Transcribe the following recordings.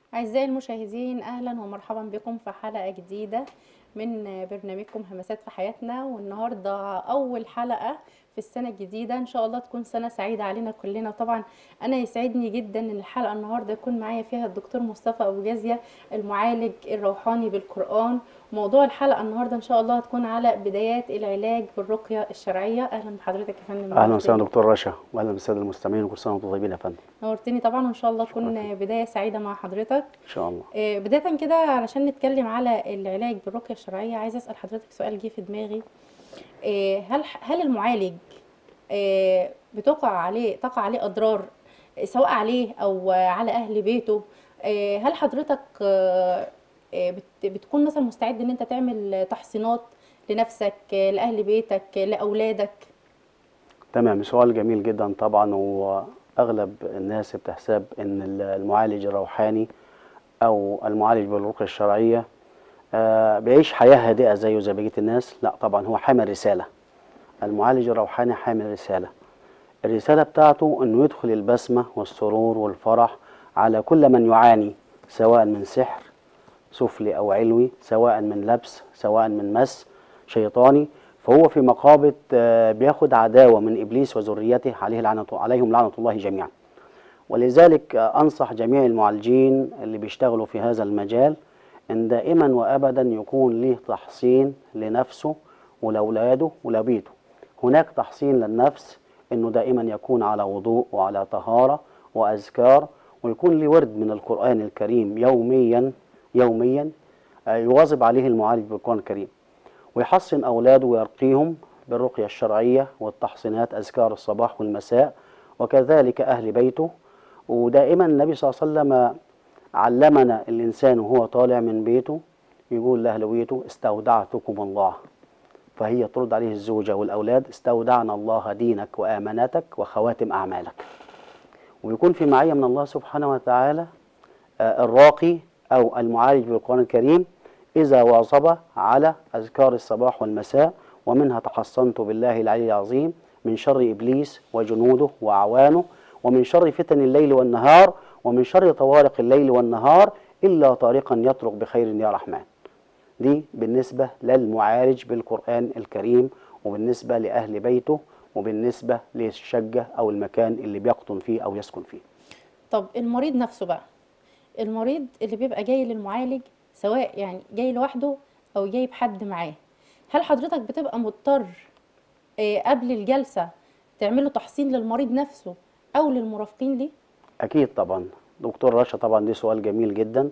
أعزائي المشاهدين أهلا ومرحبا بكم في حلقة جديدة من برنامجكم همسات في حياتنا والنهاردة أول حلقة في السنة الجديدة إن شاء الله تكون سنة سعيدة علينا كلنا طبعا أنا يسعدني جدا إن الحلقة النهاردة يكون معايا فيها الدكتور مصطفى أبو جازية المعالج الروحاني بالقرآن موضوع الحلقة النهاردة إن شاء الله هتكون على بدايات العلاج بالرقية الشرعية أهلا بحضرتك يا فندم اهلا وسهلا دكتور رشا واهلا بالساده المستمعين وكل سنه وانتم طيبين يا فندم نورتني طبعا وإن شاء الله شكرا تكون فيك. بداية سعيدة مع حضرتك ان شاء الله آه، بداية كده علشان نتكلم على العلاج بالرقية الشرعية عايزة أسأل حضرتك سؤال جه في دماغي آه، هل هل المعالج آه، بتقع عليه تقع عليه أضرار آه، سواء عليه أو آه، على أهل بيته آه، هل حضرتك آه، آه، بت- بتكون مثلا مستعد إن أنت تعمل تحصينات لنفسك آه، لأهل بيتك آه، لأولادك تمام سؤال جميل جدا طبعا واغلب الناس بتحسب ان المعالج الروحاني او المعالج بالرقيه الشرعيه آه، بيعيش حياه هادئه زيه زي بقيه الناس لا طبعا هو حامل رساله المعالج الروحاني حامل رساله الرساله بتاعته انه يدخل البسمه والسرور والفرح على كل من يعاني سواء من سحر سفلي او علوي سواء من لبس سواء من مس شيطاني فهو في مقابة آه، بياخد عداوة من إبليس وذريته عليه لعنة عليهم لعنة الله جميعا ولذلك آه، أنصح جميع المعالجين اللي بيشتغلوا في هذا المجال أن دائما وأبدا يكون له تحصين لنفسه ولأولاده ولبيته هناك تحصين للنفس أنه دائما يكون على وضوء وعلى طهارة وأذكار ويكون له ورد من القرآن الكريم يوميا يوميا آه، يواظب عليه المعالج بالقرآن الكريم ويحصن أولاده ويرقيهم بالرقية الشرعية والتحصينات أذكار الصباح والمساء وكذلك أهل بيته ودائما النبي صلى الله عليه وسلم علمنا الإنسان وهو طالع من بيته يقول لأهل بيته استودعتكم الله فهي ترد عليه الزوجة والأولاد استودعنا الله دينك وآماناتك وخواتم أعمالك ويكون في معية من الله سبحانه وتعالى آه، الراقي أو المعالج بالقرآن الكريم إذا واظب على أذكار الصباح والمساء ومنها تحصنت بالله العلي العظيم من شر إبليس وجنوده وأعوانه ومن شر فتن الليل والنهار ومن شر طوارق الليل والنهار إلا طارقا يطرق بخير يا رحمن دي بالنسبة للمعالج بالقرآن الكريم وبالنسبة لأهل بيته وبالنسبة للشقة أو المكان اللي بيقطن فيه أو يسكن فيه طب المريض نفسه بقى المريض اللي بيبقى جاي للمعالج سواء يعني جاي لوحده او جاي بحد معاه هل حضرتك بتبقى مضطر آه، قبل الجلسة تعمله تحصين للمريض نفسه او للمرافقين ليه أكيد طبعا دكتور رشا طبعا دي سؤال جميل جدا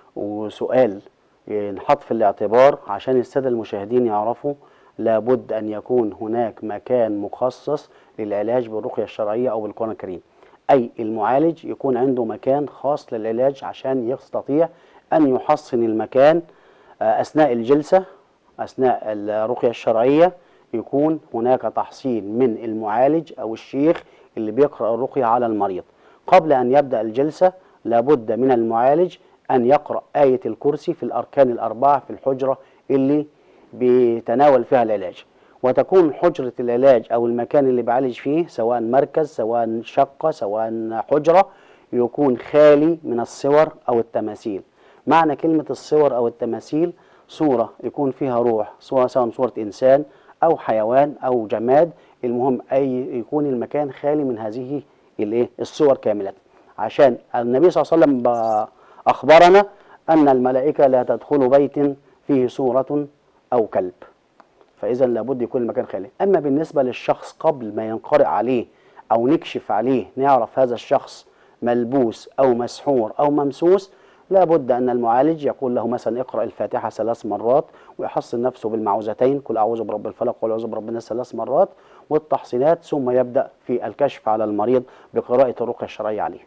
وسؤال ينحط في الاعتبار عشان السادة المشاهدين يعرفوا لابد أن يكون هناك مكان مخصص للعلاج بالرقية الشرعية أو بالقرآن الكريم أي المعالج يكون عنده مكان خاص للعلاج عشان يستطيع أن يحصن المكان آه، أثناء الجلسة أثناء الرقية الشرعية يكون هناك تحصين من المعالج أو الشيخ اللي بيقرأ الرقية على المريض قبل أن يبدأ الجلسة لابد من المعالج أن يقرأ آية الكرسي في الأركان الأربعة في الحجرة اللي بيتناول فيها العلاج وتكون حجرة العلاج أو المكان اللي بيعالج فيه سواء مركز سواء شقة سواء حجرة يكون خالي من الصور أو التماثيل معنى كلمة الصور أو التماثيل صورة يكون فيها روح سواء سواء صورة إنسان أو حيوان أو جماد المهم أي يكون المكان خالي من هذه الإيه الصور كاملة عشان النبي صلى الله عليه وسلم ب- أخبرنا أن الملائكة لا تدخل بيت فيه صورة أو كلب فإذا لابد يكون المكان خالي أما بالنسبة للشخص قبل ما ينقرئ عليه أو نكشف عليه نعرف هذا الشخص ملبوس أو مسحور أو ممسوس لابد أن المعالج يقول له مثلا اقرأ الفاتحة ثلاث مرات ويحصن نفسه بالمعوذتين قل أعوذ برب الفلق وقل أعوذ برب الناس ثلاث مرات والتحصينات ثم يبدأ في الكشف على المريض بقراءة الرقية الشرعية عليه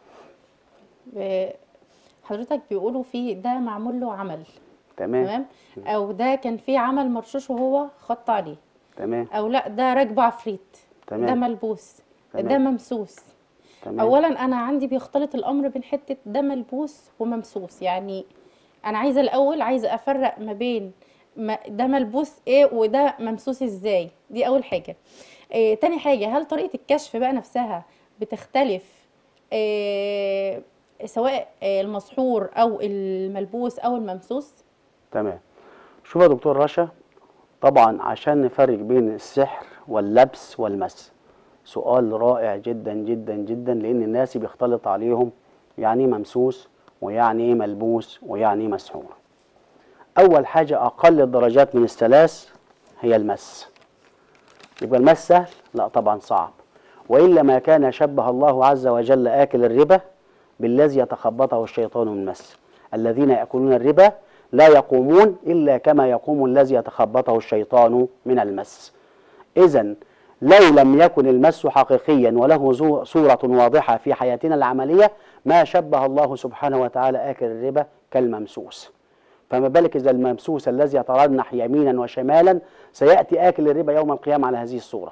آه، حضرتك بيقولوا في ده معمول له عمل تمام تمام او ده كان في عمل مرشوش وهو خط عليه تمام او لا ده راكبه عفريت تمام. ده ملبوس تمام. ده ممسوس تمام اولا انا عندي بيختلط الامر بين حته ده ملبوس وممسوس يعني انا عايزه الاول عايزه افرق ما بين ما ده ملبوس ايه وده ممسوس ازاي دي اول حاجه إيه تاني حاجه هل طريقه الكشف بقى نفسها بتختلف إيه سواء آه، المسحور او الملبوس او الممسوس تمام شوف يا دكتور رشا طبعا عشان نفرق بين السحر واللبس والمس سؤال رائع جدا جدا جدا لان الناس بيختلط عليهم يعني ايه ممسوس ويعني ايه ملبوس ويعني ايه مسحور اول حاجه اقل الدرجات من الثلاث هي المس يبقى المس سهل لا طبعا صعب والا ما كان شبه الله عز وجل اكل الربا بالذي يتخبطه الشيطان من المس الذين ياكلون الربا لا يقومون الا كما يقوم الذي يتخبطه الشيطان من المس اذا لو لم يكن المس حقيقيا وله زو- صوره واضحه في حياتنا العمليه ما شبه الله سبحانه وتعالى اكل الربا كالممسوس فما بالك اذا الممسوس الذي يترنح يمينا وشمالا سياتي اكل الربا يوم القيامه على هذه الصوره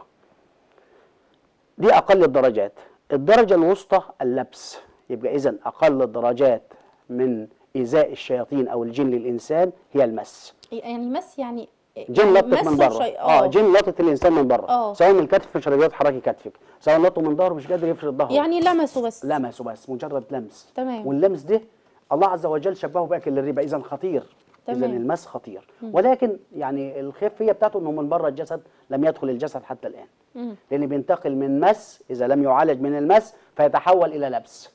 دي اقل الدرجات الدرجه الوسطى اللبس يبقى اذا اقل الدرجات من ايذاء الشياطين او الجن للانسان هي المس يعني مس يعني جن يعني لطك من مس بره شيء- اه جن لطت الانسان من بره آه. سواء من الكتف مش راضي تحركي كتفك سواء لطه من ظهره مش قادر يفرد ظهره يعني لمسوا بس لمسه بس مجرد لمس تمام. واللمس ده الله عز وجل شبهه باكل الربا اذا خطير اذا تمام. المس خطير ولكن يعني الخفيه بتاعته انه من بره الجسد لم يدخل الجسد حتى الان مم. لان بينتقل من مس اذا لم يعالج من المس فيتحول الى لبس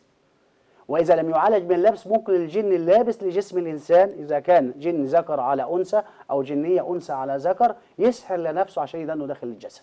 واذا لم يعالج من اللبس ممكن الجن اللابس لجسم الانسان اذا كان جن ذكر على انثى او جنيه انثى على ذكر يسحر لنفسه عشان يدنه داخل الجسد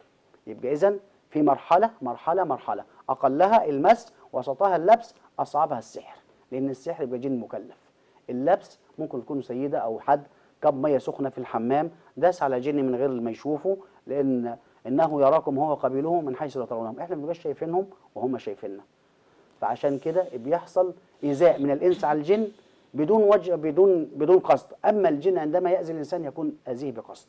يبقى اذا في مرحله مرحله مرحله اقلها المس وسطها اللبس اصعبها السحر لان السحر يبقى جن مكلف اللبس ممكن تكون سيده او حد كب ميه سخنه في الحمام داس على جن من غير ما يشوفه لان انه يراكم هو قبيله من حيث لا ترونهم احنا ما بنبقاش شايفينهم وهم شايفيننا فعشان كده بيحصل ايذاء من الانس على الجن بدون وجه بدون بدون قصد اما الجن عندما ياذي الانسان يكون اذيه بقصد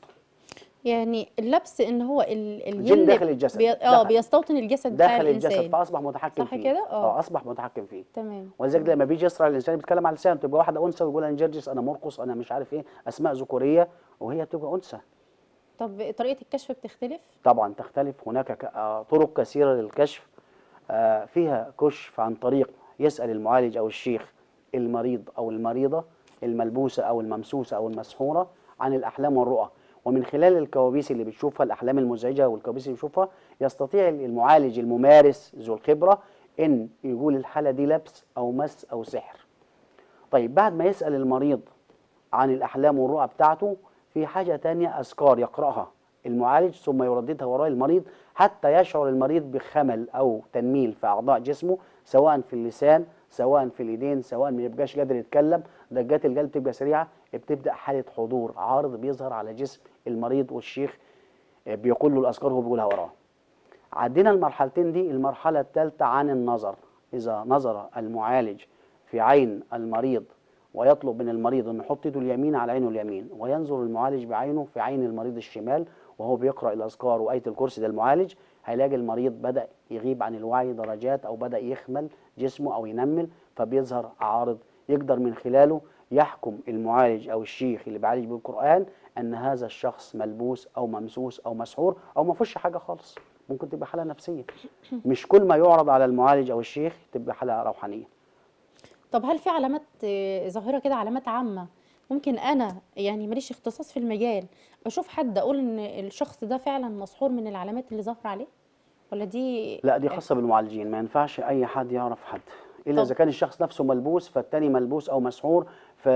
يعني اللبس ان هو ال- الجن الجن داخل الجسد. بي... اه دخل. بيستوطن الجسد بتاع داخل الجسد الانسان فاصبح متحكم صح فيه كده؟ آه. اه اصبح متحكم فيه تمام ولذلك لما بيجي يسرع الانسان بيتكلم على لسانه تبقى واحده انثى ويقول انا جرجس انا مرقص انا مش عارف ايه اسماء ذكوريه وهي بتبقى انثى طب طريقه الكشف بتختلف طبعا تختلف هناك ك- آه، طرق كثيره للكشف آه، فيها كشف عن طريق يسال المعالج او الشيخ المريض او المريضه الملبوسه او الممسوسه او المسحوره عن الاحلام والرؤى ومن خلال الكوابيس اللي بتشوفها الاحلام المزعجه والكوابيس اللي بيشوفها يستطيع المعالج الممارس ذو الخبره ان يقول الحاله دي لبس او مس او سحر طيب بعد ما يسال المريض عن الأحلام والرؤى بتاعته في حاجة تانية أذكار يقرأها المعالج ثم يرددها وراء المريض حتى يشعر المريض بخمل أو تنميل في أعضاء جسمه سواء في اللسان سواء في الإيدين سواء ما يبقاش قادر يتكلم دقات القلب تبقى سريعة بتبدأ حالة حضور عارض بيظهر على جسم المريض والشيخ بيقول له الأذكار وهو بيقولها وراه عدينا المرحلتين دي المرحلة الثالثة عن النظر إذا نظر المعالج في عين المريض ويطلب من المريض أن يحط يده اليمين على عينه اليمين وينظر المعالج بعينه في عين المريض الشمال وهو بيقرأ الأذكار وآية الكرسي ده المعالج هيلاقي المريض بدأ يغيب عن الوعي درجات أو بدأ يخمل جسمه أو ينمل فبيظهر عارض يقدر من خلاله يحكم المعالج أو الشيخ اللي بيعالج بالقرآن أن هذا الشخص ملبوس أو ممسوس أو مسحور أو ما فيهوش حاجة خالص ممكن تبقى حالة نفسية مش كل ما يعرض على المعالج أو الشيخ تبقى حالة روحانية طب هل في علامات آه، ظاهره كده علامات عامه ممكن انا يعني ماليش اختصاص في المجال اشوف حد اقول ان الشخص ده فعلا مسحور من العلامات اللي ظاهره عليه ولا دي لا دي خاصة بالمعالجين ما ينفعش أي حد يعرف حد إلا طب. إذا كان الشخص نفسه ملبوس فالتاني ملبوس أو مسحور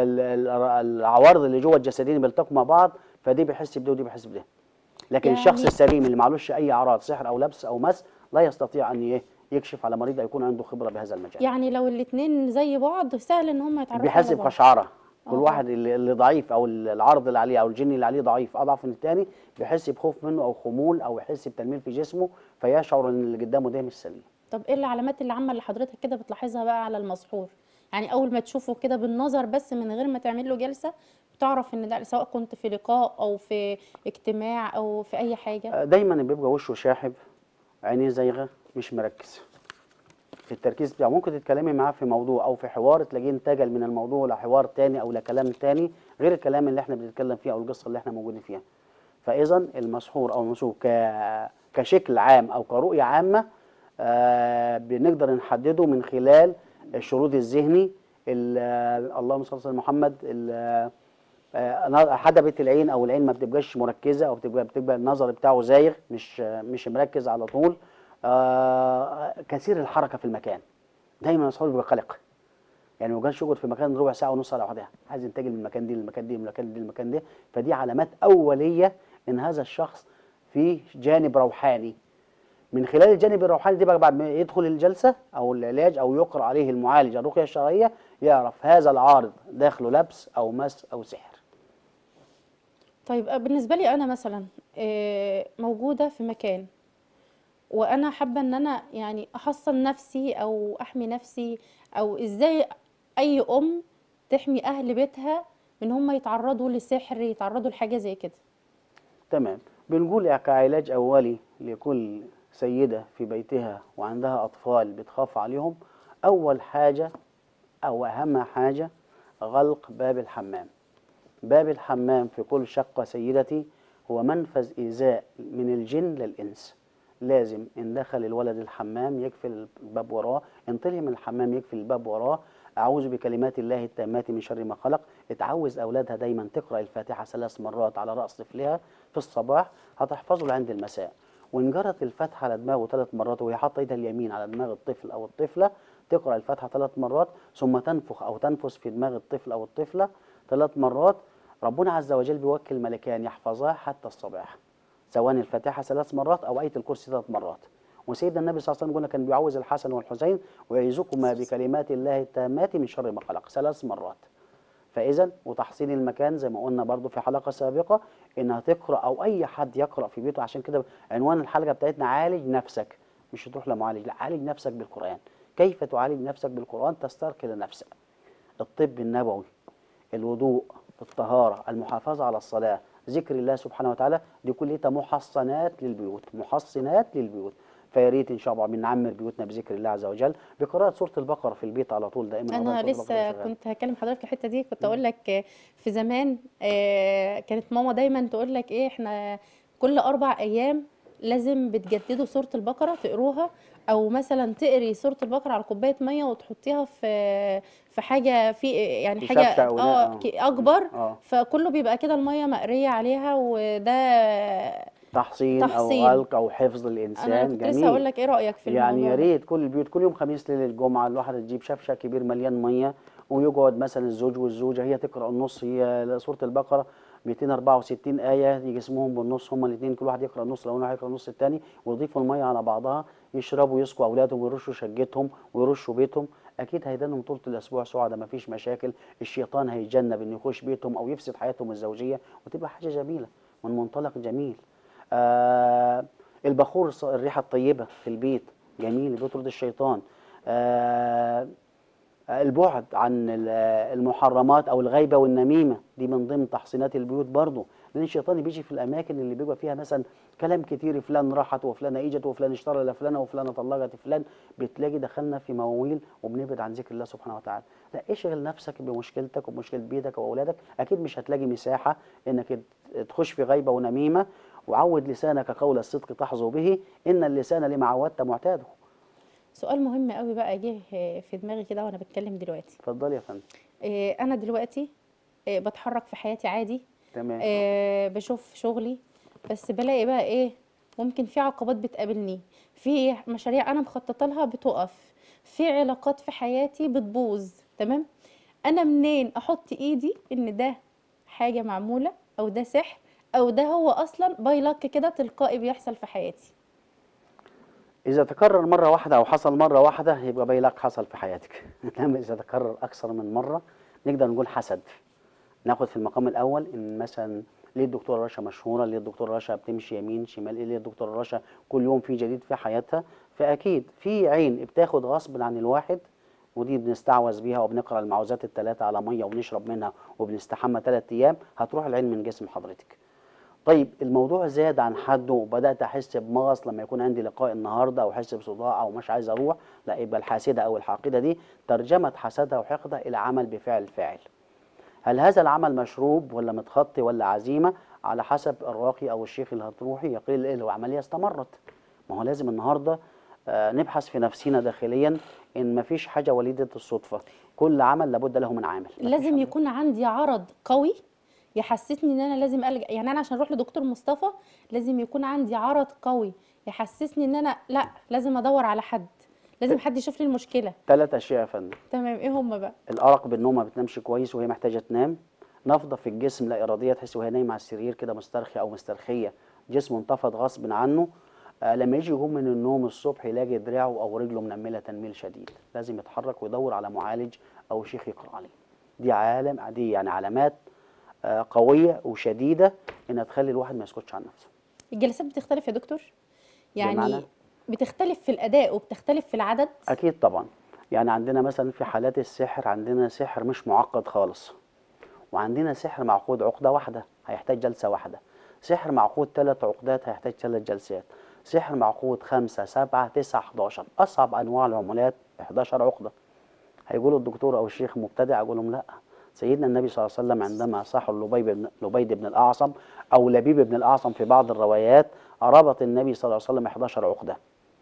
فالعوارض اللي جوه الجسدين بيلتقوا مع بعض فدي بيحس بده ودي بيحس بده لكن يعني- الشخص السليم اللي معلوش أي أعراض سحر أو لبس أو مس لا يستطيع أن ي- يكشف على مريض يكون عنده خبرة بهذا المجال يعني لو الاتنين زي بعض سهل ان هم يتعرفوا بيحس على بعض بقشعرة كل آه. واحد اللي اللي ضعيف او العرض اللي عليه او الجن اللي عليه ضعيف اضعف من الثاني بيحس بخوف منه او خمول او يحس بتنميل في جسمه فيشعر ان اللي قدامه ده مش سليم طب ايه العلامات العامه اللي حضرتك كده بتلاحظها بقى على المسحور يعني اول ما تشوفه كده بالنظر بس من غير ما تعمل له جلسه بتعرف ان ده سواء كنت في لقاء او في اجتماع او في اي حاجه دايما بيبقى وشه شاحب عينيه زايغه مش مركز في التركيز بتاعه ممكن تتكلمي معاه في موضوع او في حوار تلاقيه انتقل من الموضوع لحوار تاني او لكلام تاني غير الكلام اللي احنا بنتكلم فيه او القصه اللي احنا موجودين فيها فاذا المسحور او المسحور ك... كشكل عام او كرؤيه عامه آه بنقدر نحدده من خلال الشرود الذهني ال- اللهم صل على سيدنا محمد ال- آه، حدبة العين او العين ما بتبقاش مركزه او بتبقى بتبقى النظر بتاعه زايغ مش مش مركز على طول آه، كثير الحركه في المكان دايما اصحابي بيبقى قلق يعني ما كانش يقعد في مكان ربع ساعه ونص على بعضها عايز ينتقل من المكان دي للمكان دي من المكان دي للمكان ده فدي علامات اوليه ان هذا الشخص في جانب روحاني من خلال الجانب الروحاني دي بقى بعد ما يدخل الجلسه او العلاج او يقرا عليه المعالج الرقيه الشرعيه يعرف هذا العارض داخله لبس او مس او سحر طيب آه، بالنسبة لي أنا مثلا آه، موجودة في مكان وأنا حابة إن أنا يعني أحصن نفسي أو أحمي نفسي أو إزاي أي أم تحمي أهل بيتها من هم يتعرضوا لسحر يتعرضوا لحاجة زي كده تمام بنقول كعلاج أولي لكل سيدة في بيتها وعندها أطفال بتخاف عليهم أول حاجة أو أهم حاجة غلق باب الحمام باب الحمام في كل شقة سيدتي هو منفذ إيذاء من الجن للإنس لازم إن دخل الولد الحمام يقفل الباب وراه إن طلع من الحمام يقفل الباب وراه أعوذ بكلمات الله التامات من شر ما خلق اتعوز أولادها دايما تقرأ الفاتحة ثلاث مرات على رأس طفلها في الصباح هتحفظه لعند المساء وإن جرت الفاتحة على دماغه ثلاث مرات وهي حاطة إيدها اليمين على دماغ الطفل أو الطفلة تقرأ الفاتحة ثلاث مرات ثم تنفخ أو تنفس في دماغ الطفل أو الطفلة ثلاث مرات ربنا عز وجل بيوكل ملكان يحفظاه حتى الصباح سواء الفاتحة ثلاث مرات أو آية الكرسي ثلاث مرات وسيدنا النبي صلى الله عليه وسلم قلنا كان بيعوذ الحسن والحسين ويعيذكما بكلمات الله التامات من شر ما خلق ثلاث مرات فاذا وتحصين المكان زي ما قلنا برضو في حلقه سابقه انها تقرا او اي حد يقرا في بيته عشان كده عنوان الحلقه بتاعتنا عالج نفسك مش تروح لمعالج لا عالج نفسك بالقران كيف تعالج نفسك بالقران تستركل نفسك الطب النبوي الوضوء الطهاره المحافظه على الصلاه ذكر الله سبحانه وتعالى دي كلها محصنات للبيوت محصنات للبيوت فيا ريت ان شاء الله بنعمر بيوتنا بذكر الله عز وجل بقراءه سوره البقره في البيت على طول دائما انا قراءة سورة لسه البقرة شغالة. كنت هكلم حضرتك في الحته دي كنت اقول لك آه، في زمان آه، كانت ماما دايما تقول لك ايه احنا كل اربع ايام لازم بتجددوا سوره البقره تقروها او مثلا تقري سوره البقره على كوبايه ميه وتحطيها في في حاجه في يعني في حاجه شفشة أو لا، اه آه. ك- اكبر اه فكله بيبقى كده الميه مقريه عليها وده تحصين, تحصين. او غلق او حفظ الانسان انا كنت لسه جميل اقول لك ايه رايك في يعني الموضوع يا ده؟ ريت كل البيوت كل يوم خميس ليله الجمعه الواحد تجيب شفشه كبير مليان ميه ويقعد مثلا الزوج والزوجه هي تقرا النص هي سوره البقره 264 ايه يجي اسمهم بالنص هما الاثنين كل واحد يقرا النص لو واحد يقرا النص الثاني ويضيفوا الميه على بعضها يشربوا يسقوا اولادهم ويرشوا شقتهم ويرشوا بيتهم اكيد هيدانهم طول الاسبوع سعداء ما فيش مشاكل الشيطان هيتجنب انه يخش بيتهم او يفسد حياتهم الزوجيه وتبقى حاجه جميله من منطلق جميل آه البخور الص- الريحه الطيبه في البيت جميل بيطرد الشيطان آه البعد عن ال- المحرمات او الغيبه والنميمه دي من ضمن تحصينات البيوت برضه لان الشيطان بيجي في الاماكن اللي بيبقى فيها مثلا كلام كتير فلان راحت وفلانه اجت وفلان اشترى لفلانه وفلانه طلقت فلان بتلاقي دخلنا في مواويل وبنبعد عن ذكر الله سبحانه وتعالى لا اشغل نفسك بمشكلتك وبمشكله بيتك واولادك اكيد مش هتلاقي مساحه انك ت- تخش في غيبه ونميمه وعود لسانك قول الصدق تحظو به ان اللسان لما عودت معتاده سؤال مهم قوي بقى جه في دماغي كده وانا بتكلم دلوقتي اتفضلي يا فندم إيه، انا دلوقتي إيه، بتحرك في حياتي عادي تمام إيه، بشوف شغلي بس بلاقي بقى ايه ممكن في عقبات بتقابلني في مشاريع انا مخططه لها بتقف في علاقات في حياتي بتبوظ تمام انا منين احط ايدي ان ده حاجه معموله او ده سحر او ده هو اصلا باي لك كده تلقائي بيحصل في حياتي إذا تكرر مرة واحدة أو حصل مرة واحدة يبقى بايلك حصل في حياتك لما إذا تكرر أكثر من مرة نقدر نقول حسد ناخد في المقام الأول إن مثلا ليه الدكتورة رشا مشهورة ليه الدكتورة رشا بتمشي يمين شمال ليه الدكتورة رشا كل يوم في جديد في حياتها فأكيد في عين بتاخد غصب عن الواحد ودي بنستعوذ بيها وبنقرا المعوذات الثلاثة على مية وبنشرب منها وبنستحمى ثلاث أيام هتروح العين من جسم حضرتك طيب الموضوع زاد عن حده وبدات احس بمغص لما يكون عندي لقاء النهارده او احس بصداع او مش عايز اروح لا يبقى الحاسده او الحاقده دي ترجمت حسدها وحقدها الى عمل بفعل الفاعل هل هذا العمل مشروب ولا متخطي ولا عزيمه على حسب الراقي او الشيخ اللي هتروحي يقول ايه لو عمليه استمرت ما هو لازم النهارده آه، نبحث في نفسنا داخليا ان مفيش حاجه وليده الصدفه كل عمل لابد له من عامل مفيش لازم عمل. يكون عندي عرض قوي يحسسني ان انا لازم ألجأ يعني انا عشان اروح لدكتور مصطفى لازم يكون عندي عرض قوي يحسسني ان انا لا لازم ادور على حد لازم حد يشوف لي المشكله ثلاث اشياء يا فندم تمام ايه هم بقى الارق بالنوم ما بتنامش كويس وهي محتاجه تنام نفضه في الجسم لا اراديه تحس وهي نايمه على السرير كده مسترخيه او مسترخيه جسمه انتفض غصب عنه آه لما يجي يقوم من النوم الصبح يلاقي دراعه او رجله منمله تنميل شديد لازم يتحرك ويدور على معالج او شيخ يقرا عليه دي عالم دي يعني علامات آه قويه وشديده انها تخلي الواحد ما يسكتش عن نفسه الجلسات بتختلف يا دكتور يعني بمعنى؟ بتختلف في الاداء وبتختلف في العدد اكيد طبعا يعني عندنا مثلا في حالات السحر عندنا سحر مش معقد خالص وعندنا سحر معقود عقده واحده هيحتاج جلسه واحده سحر معقود ثلاث عقدات هيحتاج ثلاث جلسات سحر معقود خمسة سبعة تسعة 11 أصعب أنواع العمليات 11 عقدة هيقولوا الدكتور أو الشيخ مبتدع أقول لهم لا سيدنا النبي صلى الله عليه وسلم عندما صح لبيب بن لبيد بن الأعصم أو لبيب بن الأعصم في بعض الروايات ربط النبي صلى الله عليه وسلم 11 عقدة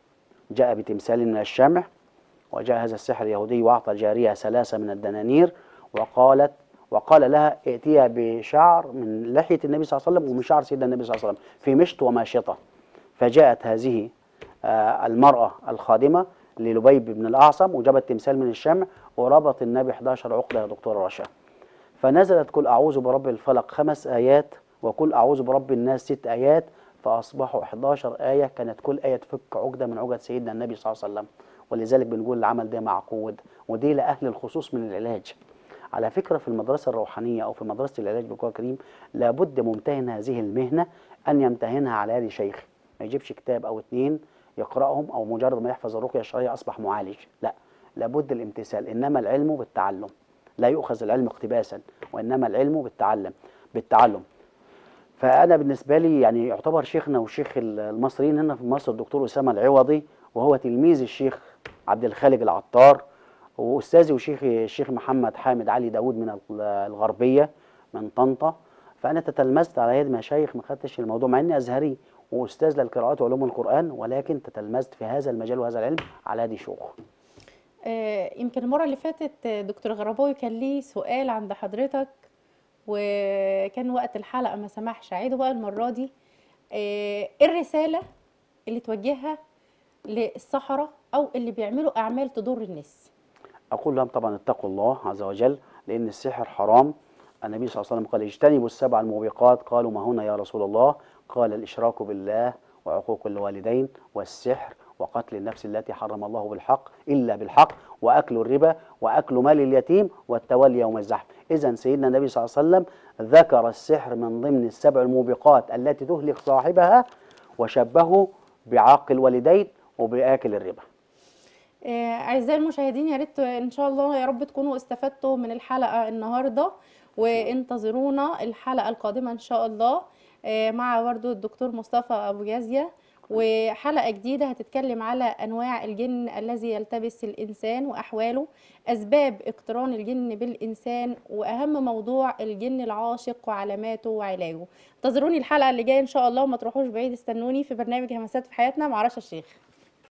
جاء بتمثال من الشمع وجاء هذا السحر اليهودي وأعطى الجارية ثلاثة من الدنانير وقالت وقال لها ائتيها بشعر من لحية النبي صلى الله عليه وسلم ومن شعر سيدنا النبي صلى الله عليه وسلم في مشط وماشطة فجاءت هذه آه، المرأة الخادمة للبيب بن الأعصم وجابت تمثال من الشمع وربط النبي 11 عقدة يا دكتورة رشا فنزلت كل أعوذ برب الفلق خمس آيات وكل أعوذ برب الناس ست آيات فأصبحوا 11 آية كانت كل آية تفك عقدة من عقد سيدنا النبي صلى الله عليه وسلم ولذلك بنقول العمل ده معقود ودي لأهل الخصوص من العلاج على فكرة في المدرسة الروحانية أو في مدرسة العلاج بالقرآن الكريم لابد ممتهن هذه المهنة أن يمتهنها على يد شيخ ما يجيبش كتاب أو اتنين يقرأهم أو مجرد ما يحفظ الرقية الشرعية أصبح معالج لا لابد الامتثال إنما العلم بالتعلم لا يؤخذ العلم اقتباسا وإنما العلم بالتعلم بالتعلم فأنا بالنسبة لي يعني يعتبر شيخنا وشيخ المصريين هنا في مصر الدكتور أسامة العوضي وهو تلميذ الشيخ عبد الخالق العطار واستاذي وشيخي الشيخ محمد حامد علي داود من الغربيه من طنطا فانا تتلمذت على يد مشايخ ما خدتش الموضوع مع اني ازهري واستاذ للقراءات وعلوم القران ولكن تتلمذت في هذا المجال وهذا العلم على يد شيوخ آه، يمكن المرة اللي فاتت آه، دكتور غرباوي كان ليه سؤال عند حضرتك وكان وقت الحلقة ما سمحش عيده بقى المرة دي آه، ايه الرسالة اللي توجهها للسحرة أو اللي بيعملوا أعمال تضر الناس اقول لهم طبعا اتقوا الله عز وجل لان السحر حرام النبي صلى الله عليه وسلم قال اجتنبوا السبع الموبقات قالوا ما هنا يا رسول الله قال الاشراك بالله وعقوق الوالدين والسحر وقتل النفس التي حرم الله بالحق الا بالحق واكل الربا واكل مال اليتيم والتولي يوم الزحف اذا سيدنا النبي صلى الله عليه وسلم ذكر السحر من ضمن السبع الموبقات التي تهلك صاحبها وشبهه بعاق الوالدين وباكل الربا آه، أعزائي المشاهدين يا ريت إن شاء الله يا رب تكونوا استفدتوا من الحلقة النهاردة وانتظرونا الحلقة القادمة إن شاء الله آه، مع برضو الدكتور مصطفى أبو جازية وحلقة جديدة هتتكلم على أنواع الجن الذي يلتبس الإنسان وأحواله أسباب اقتران الجن بالإنسان وأهم موضوع الجن العاشق وعلاماته وعلاجه انتظروني الحلقة اللي جاية إن شاء الله وما تروحوش بعيد استنوني في برنامج همسات في حياتنا مع رشا الشيخ